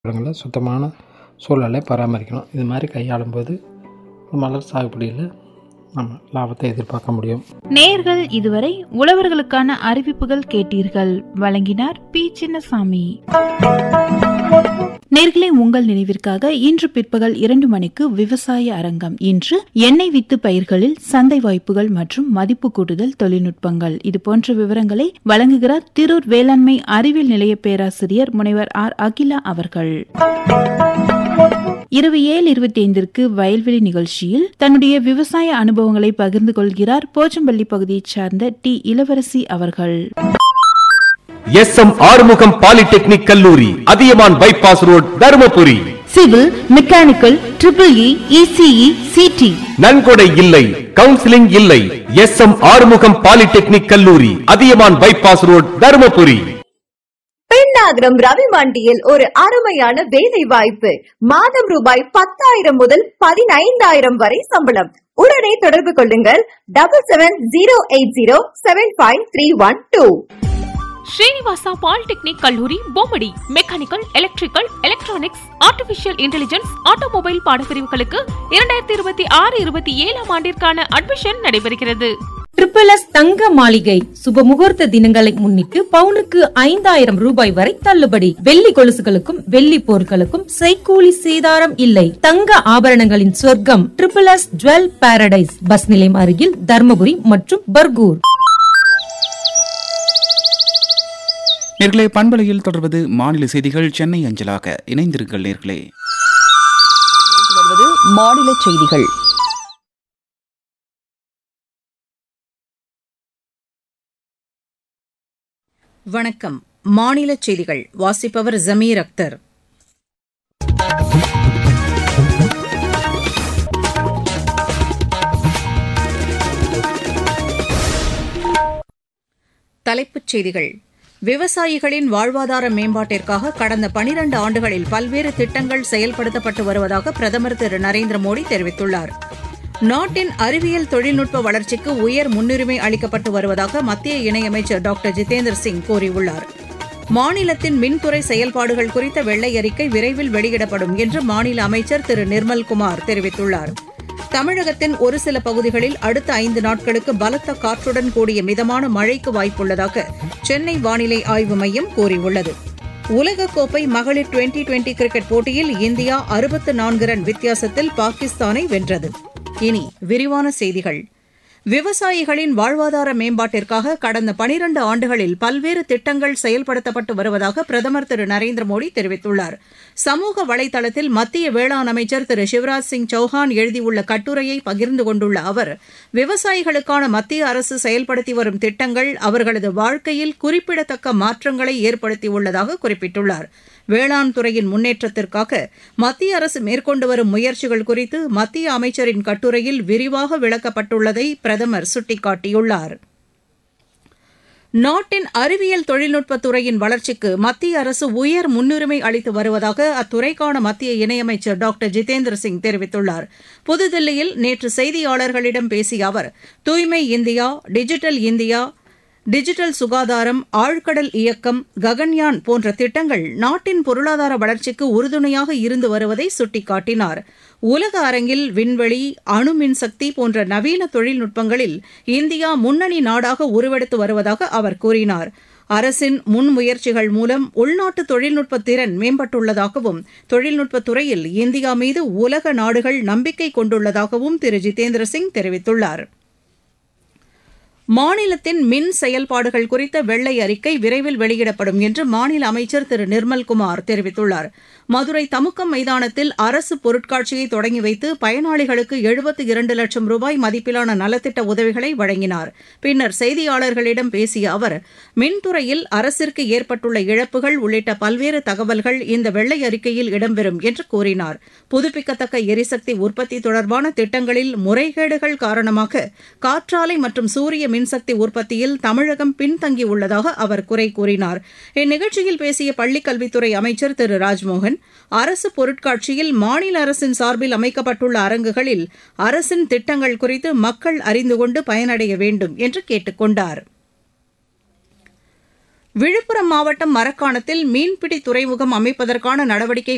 இடங்களில் சுத்தமான சூழலை பராமரிக்கணும் இது மாதிரி கையாளும்போது மலர் சாகுபடியில் நம்ம லாபத்தை எதிர்பார்க்க முடியும் நேர்கள் இதுவரை உழவர்களுக்கான அறிவிப்புகள் கேட்டீர்கள் வழங்கினார் பி சின்னசாமி நேர்களே உங்கள் நினைவிற்காக இன்று பிற்பகல் இரண்டு மணிக்கு விவசாய அரங்கம் இன்று எண்ணெய் வித்து பயிர்களில் சந்தை வாய்ப்புகள் மற்றும் மதிப்பு கூட்டுதல் தொழில்நுட்பங்கள் இது போன்ற விவரங்களை வழங்குகிறார் திரூர் வேளாண்மை அறிவியல் நிலைய பேராசிரியர் முனைவர் ஆர் அகிலா அவர்கள் இரவு ஏழு இருபத்தி ஐந்திற்கு வயல்வெளி நிகழ்ச்சியில் தன்னுடைய விவசாய அனுபவங்களை பகிர்ந்து கொள்கிறார் போச்சம்பள்ளி பகுதியைச் சார்ந்த டி இளவரசி அவர்கள் எஸ் எம் ஆறுமுகம் பாலிடெக்னிக் கல்லூரி Athiyaman bypass road Dharmapuri civil mechanical triple E ECE CT நன்கொடை இல்லை கவுன்சிலிங் இல்லை எஸ் எம் ஆறுமுகம் பாலிடெக்னிக் கல்லூரி அதியமான் பைபாஸ் ரோட் தருமபுரி பெண்ணாகரம் ரவி மண்டியில் ஒரு அருமையான வேலை வாய்ப்பு மாதம் ரூபாய் பத்தாயிரம் முதல் பதினைந்தாயிரம் வரை சம்பளம் உடனே தொடர்பு கொள்ளுங்கள் double seven zero eight zero seven five three one two Srinivasa polytechnic கல்லூரி Bommidi mechanical electrical electronics artificial intelligence automobile பாடப்பிரிவுகளுக்கு இரண்டாயிரத்தி இருபத்தி ஆறு இருபத்தி ஏழாம் ஆண்டிற்கான அட்மிஷன் நடைபெறுகிறது ட்ரிபிள் எஸ் தங்க மாளிகை சுப முகூர்த்த தினங்களை முன்னிட்டு பவுனுக்கு ஐந்தாயிரம் ரூபாய் வரை தள்ளுபடி வெள்ளி கொலுசுகளுக்கும் வெள்ளி பொருட்களுக்கும் செய்கூலி சேதாரம் இல்லை தங்க ஆபரணங்களின் சொர்க்கம் triple S jewel paradise bus நிலையம் அருகில் தர்மபுரி மற்றும் பர்கூர் நேர்களே பண்பலையில் தொடர்வது மாநில செய்திகள் சென்னை அஞ்சலாக இணைந்திருங்கள் நேர்களே தொடர்வது மாநில செய்திகள் வணக்கம் மாநில செய்திகள் வாசிப்பவர் ஜமீர் அக்தர் தலைப்புச் செய்திகள் விவசாயிகளின் வாழ்வாதார மேம்பாட்டிற்காக கடந்த பனிரண்டு ஆண்டுகளில் பல்வேறு திட்டங்கள் செயல்படுத்தப்பட்டு வருவதாக பிரதமர் திரு நரேந்திர மோடி தெரிவித்துள்ளார் நாட்டின் அறிவியல் தொழில்நுட்ப வளர்ச்சிக்கு உயர் முன்னுரிமை அளிக்கப்பட்டு வருவதாக மத்திய இணையமைச்சர் டாக்டர் ஜிதேந்திர சிங் கூறியுள்ளார் மாநிலத்தின் மின்துறை செயல்பாடுகள் குறித்த வெள்ளை அறிக்கை விரைவில் வெளியிடப்படும் என்று மாநில அமைச்சர் திரு நிர்மல்குமார் தெரிவித்துள்ளார் தமிழகத்தின் ஒரு சில பகுதிகளில் அடுத்த ஐந்து நாட்களுக்கு பலத்த காற்றுடன் கூடிய மிதமான மழைக்கு வாய்ப்புள்ளதாக சென்னை வானிலை ஆய்வு மையம் கூறியுள்ளது உலகக்கோப்பை மகளிர் டுவெண்டி டுவெண்டி கிரிக்கெட் போட்டியில் இந்தியா அறுபத்து நான்கு ரன் வித்தியாசத்தில் பாகிஸ்தானை வென்றது இனி விரிவான செய்திகள் விவசாயிகளின் வாழ்வாதார மேம்பாட்டிற்காக கடந்த பனிரண்டு ஆண்டுகளில் பல்வேறு திட்டங்கள் செயல்படுத்தப்பட்டு வருவதாக பிரதமர் திரு நரேந்திர மோடி தெரிவித்துள்ளார் சமூக வலைதளத்தில் மத்திய வேளாண் அமைச்சர் திரு சிவராஜ் சிங் சௌஹான் எழுதியுள்ள கட்டுரையை பகிர்ந்து கொண்டுள்ள அவர் விவசாயிகளுக்கான மத்திய அரசு செயல்படுத்தி வரும் திட்டங்கள் அவர்களது வாழ்க்கையில் குறிப்பிடத்தக்க மாற்றங்களை ஏற்படுத்தியுள்ளதாக குறிப்பிட்டுள்ளார் வேளாண் துறையின் முன்னேற்றத்திற்காக மத்திய அரசு மேற்கொண்டு வரும் முயற்சிகள் குறித்து மத்திய அமைச்சரின் கட்டுரையில் விரிவாக விளக்கப்பட்டுள்ளதை பிரதமர் சுட்டிக்காட்டியுள்ளார் நாட்டின் அறிவியல் தொழில்நுட்பத் துறையின் வளர்ச்சிக்கு மத்திய அரசு உயர் முன்னுரிமை அளித்து வருவதாக அத்துறைக்கான மத்திய இணையமைச்சர் டாக்டர் ஜிதேந்திர சிங் தெரிவித்துள்ளார் புதுதில்லியில் நேற்று செய்தியாளர்களிடம் பேசிய அவர் தூய்மை இந்தியா டிஜிட்டல் இந்தியா டிஜிட்டல் சுகாதாரம் ஆழ்கடல் இயக்கம் ககன்யான் போன்ற திட்டங்கள் நாட்டின் பொருளாதார வளர்ச்சிக்கு உறுதுணையாக இருந்து வருவதை சுட்டிக்காட்டினார் உலக அரங்கில் விண்வெளி அணு மின்சக்தி போன்ற நவீன தொழில்நுட்பங்களில் இந்தியா முன்னணி நாடாக உருவெடுத்து வருவதாக அவர் கூறினார் அரசின் முன்முயற்சிகள் மூலம் உள்நாட்டு தொழில்நுட்ப திறன் மேம்பட்டுள்ளதாகவும் தொழில்நுட்பத் துறையில் இந்தியா மீது உலக நாடுகள் நம்பிக்கை கொண்டுள்ளதாகவும் திரு ஜிதேந்திர சிங் தெரிவித்துள்ளார் மாநிலத்தின் மின் செயல்பாடுகள் குறித்த வெள்ளை அறிக்கை விரைவில் வெளியிடப்படும் என்று மாநில அமைச்சர் திரு நிர்மல்குமார் தெரிவித்துள்ளார் மதுரை தமுக்கம் மைதானத்தில் அரசு பொருட்காட்சியை தொடங்கி வைத்து பயனாளிகளுக்கு எழுபத்தி இரண்டு லட்சம் ரூபாய் மதிப்பிலான நலத்திட்ட உதவிகளை வழங்கினார் பின்னர் செய்தியாளர்களிடம் பேசிய அவர் மின்துறையில் அரசிற்கு ஏற்பட்டுள்ள இழப்புகள் உள்ளிட்ட பல்வேறு தகவல்கள் இந்த வெள்ளை அறிக்கையில் இடம்பெறும் என்று கூறினார் புதுப்பிக்கத்தக்க எரிசக்தி உற்பத்தி தொடர்பான திட்டங்களில் முறைகேடுகள் காரணமாக காற்றாலை மற்றும் சூரிய மின்சக்தி உற்பத்தியில் தமிழகம் பின்தங்கியுள்ளதாக அவர் குறை கூறினார் இந்நிகழ்ச்சியில் பேசிய பள்ளிக்கல்வித்துறை அமைச்சர் திரு ராஜ்மோகன் அரசு பொருட்காட்சியில் மாநில அரசின் சார்பில் அமைக்கப்பட்டுள்ள அரங்குகளில் அரசின் திட்டங்கள் குறித்து மக்கள் அறிந்து கொண்டு பயனடைய வேண்டும் என்று கேட்டுக் கொண்டார் விழுப்புரம் மாவட்டம் மரக்காணத்தில் மீன்பிடி துறைமுகம் அமைப்பதற்கான நடவடிக்கைகள்